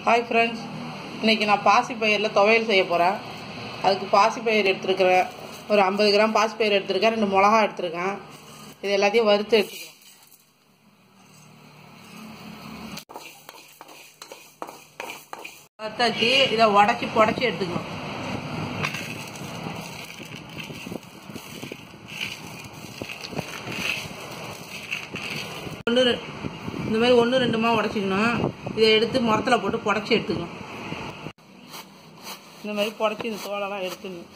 Hi friends இன்றைக்கி நான் பாசிப்பயிரில் துவையல் செய்ய போகிறேன் அதுக்கு பாசிப்பயிர் எடுத்துருக்கிறேன் ஒரு ஐம்பது கிராம் பாசிப்பயிர் எடுத்திருக்கேன் ரெண்டு மிளகா எடுத்திருக்கேன் இது எல்லாத்தையும் வறுத்து எடுத்துக்கலாம் வறுத்தாச்சு இதை உடச்சி புடச்சி எடுத்துக்கலாம் ஒன்று இந்த மாதிரி ஒன்று ரெண்டுமா உடச்சிக்கணும் இதை எடுத்து முரத்தில் போட்டு புடச்சி எடுத்துக்கணும் இந்த மாதிரி புடச்சி இந்த தோலெல்லாம் எடுத்துக்கணும்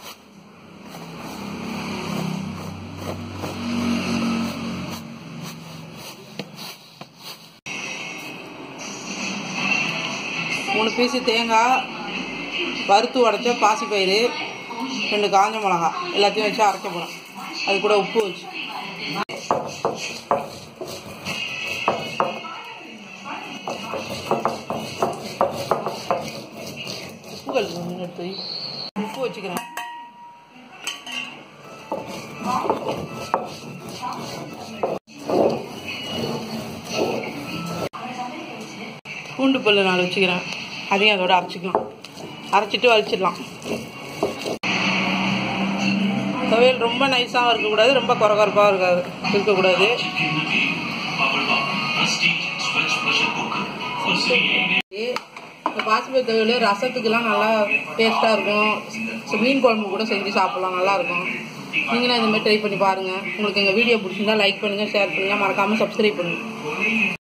மூணு பீஸு தேங்காய் வறுத்து உடச்ச பாசிப்பயிறு ரெண்டு காஞ்ச மிளகா எல்லாத்தையும் வச்சு அரைக்க போகிறோம் அது கூட உப்பு வச்சு உப்புகள் எடுத்து வை. உப்பு வச்சுக்கிறேன் பூண்டு பல்லு நாலு வச்சுக்கிறேன் அதையும் அதோட அரைச்சிக்கலாம் அரைச்சிட்டு வலிச்சிடலாம் துவையல் ரொம்ப நைஸாகவும் இருக்கக்கூடாது ரொம்ப குறகுறப்பாகவும் இருக்காது இருக்கக்கூடாது இந்த பாசிப்பயிர் துவையல் ரசத்துக்கெல்லாம் நல்லா டேஸ்ட்டாக இருக்கும் ஸோ மீன் குழம்பு கூட செஞ்சு சாப்பிட்லாம் நல்லாயிருக்கும் நீங்களும் இந்த மாதிரி ட்ரை பண்ணி பாருங்கள் உங்களுக்கு எங்கள் வீடியோ பிடிச்சிருந்தா லைக் பண்ணுங்கள் ஷேர் பண்ணுங்கள் மறக்காமல் சப்ஸ்கிரைப் பண்ணுங்கள்